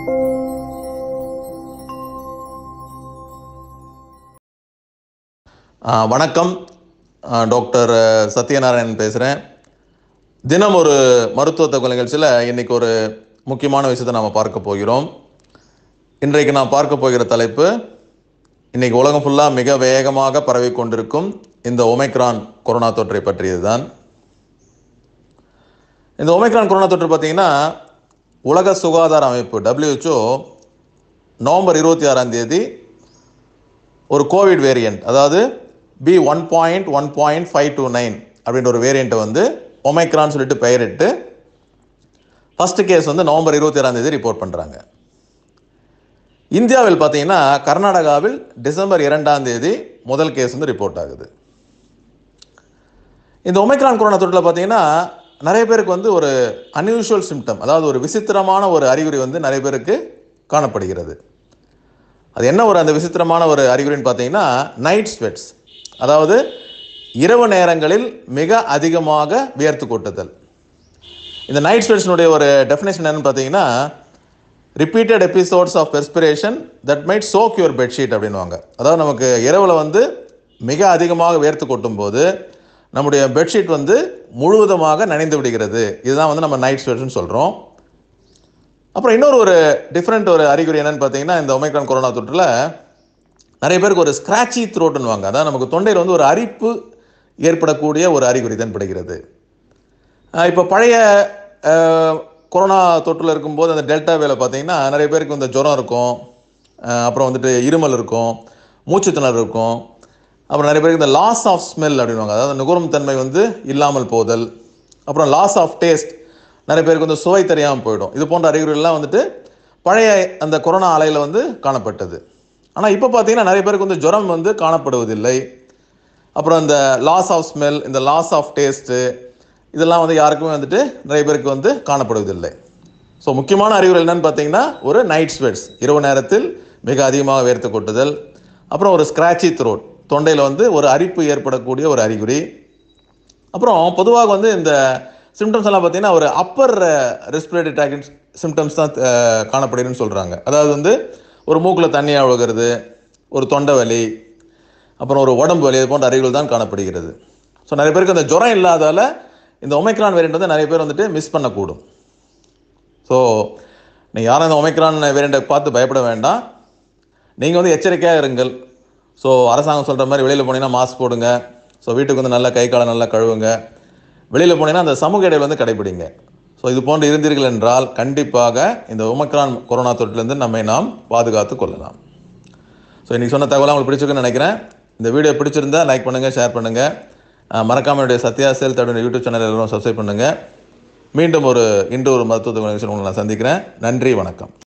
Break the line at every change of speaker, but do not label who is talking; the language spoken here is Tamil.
ஆ, வணக்கம் ஆ, டாக்டர் சத்யநாராயணன் பேசுகிறேன் தினம் ஒரு மருத்துவ தகவல் நிகழ்ச்சியில் இன்னைக்கு ஒரு முக்கியமான விஷயத்தை நாம் பார்க்க போகிறோம் இன்றைக்கு நான் பார்க்க போகிற தலைப்பு இன்னைக்கு உலகம் ஃபுல்லாக மிக வேகமாக பரவி கொண்டிருக்கும் இந்த ஒமைக்ரான் கொரோனா தொற்றை பற்றியது தான் இந்த ஒமைக்ரான் கொரோனா தொற்று பார்த்தீங்கன்னா உலக சுகாதார அமைப்பு WHO நவம்பர் இருபத்தி ஆறாம் தேதி ஒரு கோவிட் வேரியண்ட் அதாவது B one point one point five two nine அப்படின்ற ஒரு வேரியண்ட்டை வந்து ஒமைக்ரான் சொல்லிட்டு பெயரிட்டு ஃபர்ஸ்ட் கேஸ் வந்து நவம்பர் இருபத்தி ஏழாம் தேதி ரிப்போர்ட் பண்ணுறாங்க இந்தியாவில் பார்த்தீங்கன்னா கர்நாடகாவில் டிசம்பர் இரண்டாம் தேதி முதல் கேஸ் வந்து ரிப்போர்ட் ஆகுது இந்த ஒமைக்ரான் கொரோனா தொற்றில் பார்த்தீங்கன்னா நிறைய பேருக்கு வந்து ஒரு அன்யூஷுவல் சிம்டம் அதாவது ஒரு விசித்திரமான ஒரு அறிகுறி வந்து நிறைய பேருக்கு காணப்படுகிறது அது என்ன ஒரு அந்த விசித்திரமான ஒரு அறிகுறின்னு பார்த்தீங்கன்னா நைட் ஸ்வெட்ஸ் அதாவது இரவு நேரங்களில் மிக அதிகமாக வியர்த்து கொட்டுதல் இந்த நைட் ஸ்வெட்ஸ்னுடைய ஒரு டெஃபினேஷன் என்னன்னு பார்த்தீங்கன்னா repeated episodes of perspiration that might soak your bedsheet அப்படின்வாங்க அதாவது நமக்கு இரவில் வந்து மிக அதிகமாக வியர்த்து கொட்டும் போது நம்முடைய பெட்ஷீட் வந்து முழுவதுமாக நனைந்து விடுகிறது இதுதான் வந்து நம்ம நைட் ஸ்வெட்ஸ்னு சொல்கிறோம் அப்புறம் இன்னொரு ஒரு டிஃப்ரெண்ட் ஒரு அறிகுறி என்னன்னு பார்த்தீங்கன்னா இந்த ஒமைக்ரான் கொரோனா தொற்றில் நிறைய பேருக்கு ஒரு ஸ்கிராச்சி த்ரோட்டுன்னுவாங்க அதாவது நமக்கு தொண்டையில் வந்து ஒரு அரிப்பு ஏற்படக்கூடிய ஒரு அறிகுறி தென்படுகிறது இப்போ பழைய அஹ், கொரோனா தொற்றில் இருக்கும்போது அந்த டெல்டா வேலை பார்த்தீங்கன்னா நிறைய பேருக்கு இந்த ஜுரம் இருக்கும் அஹ், அப்புறம் வந்துட்டு இருமல் இருக்கும் மூச்சு திணறல் இருக்கும் அப்புறம் நிறைய பேருக்கு இந்த லாஸ் ஆஃப் ஸ்மெல் அப்படின்வாங்க அதாவது நுகரும் தன்மை வந்து இல்லாமல் போதல் அப்புறம் லாஸ் ஆஃப் டேஸ்ட் நிறைய பேருக்கு வந்து சுவை தெரியாமல் போயிடும் இது போன்ற அறிகுறிகள்லாம் வந்துட்டு பழைய அந்த கொரோனா அலையில் வந்து காணப்பட்டது ஆனால் இப்போ பார்த்தீங்கன்னா நிறைய பேருக்கு வந்து ஜுரம் வந்து காணப்படுவதில்லை அப்புறம் இந்த லாஸ் ஆஃப் ஸ்மெல் இந்த லாஸ் ஆஃப் டேஸ்ட்டு இதெல்லாம் வந்து யாருக்குமே வந்துட்டு நிறைய பேருக்கு வந்து காணப்படுவதில்லை ஸோ முக்கியமான அறிகுறி என்னன்னு பார்த்தீங்கன்னா ஒரு நைட் ஸ்வெட்ஸ் இரவு நேரத்தில் மிக அதிகமாக வேர்த்து கொட்டுதல் அப்புறம் ஒரு ஸ்கிராச்சி த்ரோட் தொண்டையில் வந்து ஒரு அரிப்பு ஏற்படக்கூடிய ஒரு அறிகுறி அப்புறம் பொதுவாக வந்து இந்த சிம்டம்ஸ் எல்லாம் பார்த்தீங்கன்னா ஒரு அப்பர் ரெஸ்பிரேட்டரி ட்ராக் சிம்டம்ஸ் தான் அஹ், காணப்படுதுன்னு சொல்கிறாங்க அதாவது வந்து ஒரு மூக்கில் தண்ணியாக ஒழுகிறது ஒரு தொண்டை வலி அப்புறம் ஒரு உடம்பு வலி இது போன்ற அறிகுறிகள் தான் காணப்படுகிறது ஸோ நிறைய பேருக்கு அந்த ஜுரம் இல்லாதால இந்த ஒமைக்ரான் வேரியண்ட் வந்து நிறைய பேர் வந்துட்டு மிஸ் பண்ணக்கூடும் ஸோ நீங்கள் யாரும் இந்த ஒமைக்ரான் வேரியண்ட்டை பார்த்து பயப்பட வேண்டாம் நீங்கள் வந்து எச்சரிக்கையாக இருங்கள் ஸோ அரசாங்கம் சொல்கிற மாதிரி வெளியில் போனீங்கன்னா மாஸ்க் போடுங்க ஸோ வீட்டுக்கு வந்து நல்லா கை காலை நல்லா கழுவுங்க வெளியில் போனீங்கன்னா அந்த சமூக இடைவெளி வந்து கடைபிடிங்க ஸோ இது போன்று இருந்தீர்கள் என்றால் கண்டிப்பாக இந்த ஒமைக்ரான் கொரோனா தொற்றிலிருந்து நம்மை நாம் பாதுகாத்து கொள்ளலாம் ஸோ இன்றைக்கி சொன்ன தகவலாம் உங்களுக்கு பிடிச்சிருக்குன்னு நினைக்கிறேன் இந்த வீடியோ பிடிச்சிருந்தா லைக் பண்ணுங்கள் ஷேர் பண்ணுங்கள் மறக்காம என்னுடைய சத்யா சேல் தடுடைய யூடியூப் சேனல் எல்லாரும் சப்ஸ்கிரைப் பண்ணுங்கள் மீண்டும் ஒரு இன்று ஒரு மருத்துவ நிகழ்ச்சியில் உங்களை நான் சந்திக்கிறேன் நன்றி வணக்கம்